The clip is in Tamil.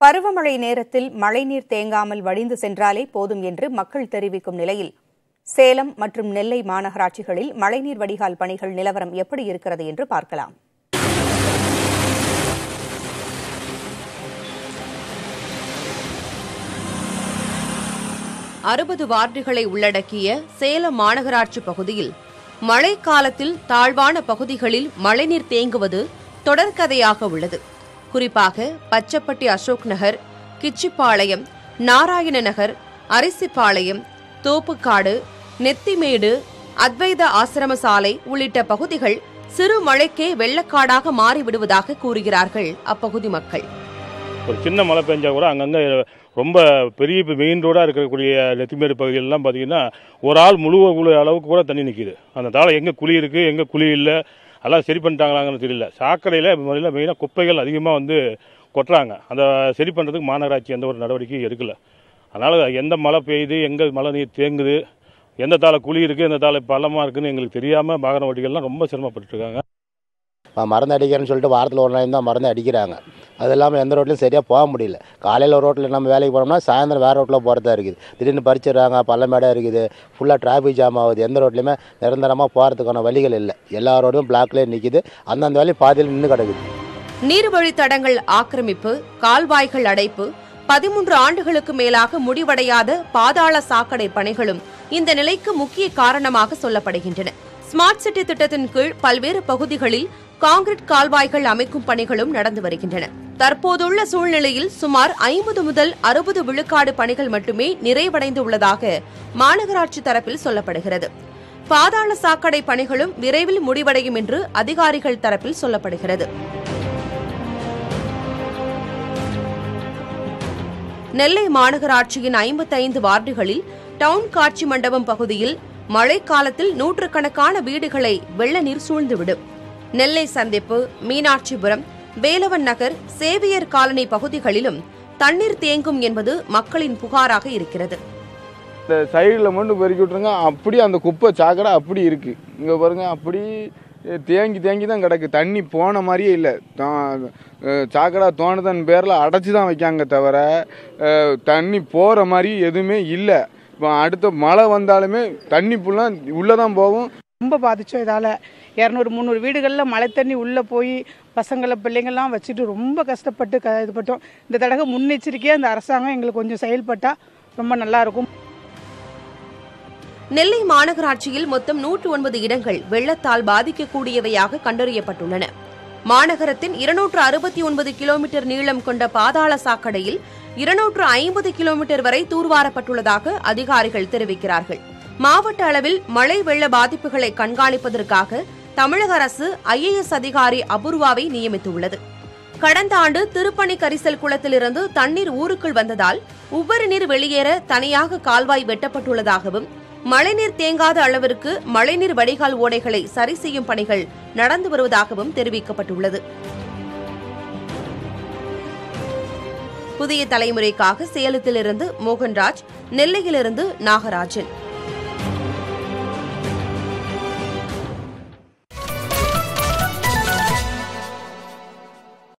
பருவமழை நேரத்தில் மழைநீர் தேங்காமல் வடிந்து சென்றாலே போதும் என்று மக்கள் தெரிவிக்கும் நிலையில் சேலம் மற்றும் நெல்லை மாநகராட்சிகளில் மழைநீர் வடிகால் பணிகள் நிலவரம் எப்படி இருக்கிறது என்று பார்க்கலாம் அறுபது வார்டுகளை உள்ளடக்கிய சேலம் மாநகராட்சி பகுதியில் மழைக்காலத்தில் தாழ்வான பகுதிகளில் மழைநீர் தேங்குவது தொடர்கதையாக உள்ளது குறிப்பாக பச்சப்பட்டி அசோக் நகர் கிச்சிப்பாளையம் நாராயண நகர் அரிசிப்பாளையம் தோப்புக்காடு நெத்திமேடு அத்வைத ஆசிரம சாலை உள்ளிட்ட பகுதிகள் சிறு மழைக்கே வெள்ளக்காடாக மாறிவிடுவதாக கூறுகிறார்கள் அப்பகுதி மக்கள் ஒரு சின்ன மழை பெஞ்சா கூட அங்கங்கே ரொம்ப பெரிய இப்போ மெயின் ரோடாக இருக்கக்கூடிய நெத்திமேடு பகுதிகளெலாம் பார்த்தீங்கன்னா ஒரு ஆள் முழுவ அளவுக்கு கூட தண்ணி நிற்கிது அந்த தாளை எங்கே குழி இருக்குது எங்கே குழி இல்லை அதெல்லாம் சரி பண்ணிட்டாங்களாங்கன்னு தெரியல சாக்கடையில் முதல்ல மெயினாக குப்பைகள் அதிகமாக வந்து கொட்டுறாங்க அதை சரி பண்ணுறதுக்கு மாநகராட்சி எந்த ஒரு நடவடிக்கையும் எடுக்கலை அதனால் எந்த மழை பெய்யுது எங்கே மழை நீர் தேங்குது எந்த தாளை குழி இருக்குது எந்த தாளை பள்ளமாக இருக்குன்னு எங்களுக்கு தெரியாமல் வாகன ஓட்டிகள்லாம் ரொம்ப சிரமப்பட்டுருக்காங்க ம- மருந்து அடிக்கிறேன்னு சொல்லிட்டு வாரத்தில் ஒரு நாள் தான் மருந்து அடிக்கிறாங்க அது இல்லாமல் எந்த ரோட்லையும் சரியாக போக முடியல காலையில் ஒரு ரோட்டில் நம்ம வேலைக்கு போனோம்னா சாயந்தரம் வேறு ரோட்டில் போகிறதா இருக்குது திடீர்னு பறிச்சிடுறாங்க பள்ளமேடாக இருக்குது ஃபுல்லாக டிராஃபிக் ஜாம் ஆகுது எந்த ரோட்லையுமே நிரந்தரமாக போகிறதுக்கான வழிகள் இல்லை எல்லா ரோடும் பிளாக்லேயே நிற்கிது அந்தந்த வேலையும் பாதியில் நின்று கிடக்குது நீர்வழித்தடங்கள் ஆக்கிரமிப்பு கால்வாய்கள் அடைப்பு பதிமூன்று ஆண்டுகளுக்கு மேலாக முடிவடையாத பாதாள சாக்கடை பணிகளும் இந்த நிலைக்கு முக்கிய காரணமாக சொல்லப்படுகின்றன ஸ்மார்ட் சிட்டி திட்டத்தின் கீழ் பல்வேறு பகுதிகளில் கான்கிரீட் கால்வாய்கள் அமைக்கும் பணிகளும் நடந்து வருகின்றன தற்போதுள்ள சூழ்நிலையில் சுமார் ஐம்பது முதல் அறுபது விழுக்காடு பணிகள் மட்டுமே நிறைவடைந்து உள்ளதாக மாநகராட்சி தரப்பில் சொல்லப்படுகிறது பாதாள சாக்கடை பணிகளும் விரைவில் முடிவடையும் என்று அதிகாரிகள் தரப்பில் சொல்லப்படுகிறது நெல்லை மாநகராட்சியின் ஐம்பத்தைந்து வார்டுகளில் டவுன் காட்சி மண்டபம் பகுதியில் மழைக்காலத்தில் நூற்றுக்கணக்கான வீடுகளை வெள்ள நீர் சூழ்ந்துவிடும் நெல்லை சந்திப்பு மீனாட்சிபுரம் வேலவன் நகர் சேவியர் காலனி பகுதிகளிலும் தண்ணீர் தேங்கும் என்பது மக்களின் புகாராக இருக்கிறது இந்த சைடில் மட்டும் பெருக்கி விட்ருங்க அப்படியே அந்த குப்பை சாக்கடை அப்படி இருக்குது இங்கே பாருங்க அப்படி தேங்கி தேங்கி தான் கிடக்கு தண்ணி போன மாதிரியே இல்லை சாக்கடா தோணுதன் பேரில் அடைச்சி தான் வைக்காங்க தவிர அஹ், தண்ணி போகிற மாதிரி எதுவுமே இல்லை இப்போ அடுத்த மழை வந்தாலுமே தண்ணி ஃபுல்லாக உள்ளே தான் போகும் ரொம்ப பாதிச்சோம் இதால் இரநூறு முந்நூறு வீடுகளில் மழை தண்ணி உள்ளே போய் பசங்களை பிள்ளைங்கள்லாம் வச்சுட்டு ரொம்ப கஷ்டப்பட்டு க இது பட்டோம் இந்த தடவை முன்னெச்சரிக்கையாக இந்த அரசாங்கம் எங்களுக்கு கொஞ்சம் செயல்பட்டால் ரொம்ப நல்லாயிருக்கும் நெல்லை மாநகராட்சியில் மொத்தம் நூற்று ஒன்பது இடங்கள் வெள்ளத்தால் பாதிக்கக்கூடியவையாக கண்டறியப்பட்டுள்ளன மாநகரத்தின் இருநூற்று அறுபத்தி ஒன்பது கிலோமீட்டர் நீளம் கொண்ட பாதாள சாக்கடையில் இருநூற்று ஐம்பது கிலோமீட்டர் வரை தூர்வாரப்பட்டுள்ளதாக அதிகாரிகள் தெரிவிக்கிறார்கள் மாவட்ட அளவில் மழை வெள்ள பாதிப்புகளை கண்காணிப்பதற்காக தமிழக அரசு ஐஏஎஸ் அதிகாரி அபூர்வாவை நியமித்துள்ளது கடந்த ஆண்டு திருப்பணி கரிசல் குளத்திலிருந்து தண்ணீர் ஊருக்குள் வந்ததால் உபரி நீர் வெளியேற தனியாக கால்வாய் வெட்டப்பட்டுள்ளதாகவும் மழைநீர் தேங்காத அளவிற்கு மழைநீர் வடிகால் ஓடைகளை சரி செய்யும் பணிகள் நடந்து வருவதாகவும் தெரிவிக்கப்பட்டுள்ளது புதிய தலைமுறைக்காக சேலத்திலிருந்து மோகன்ராஜ் நெல்லையிலிருந்து நாகராஜன்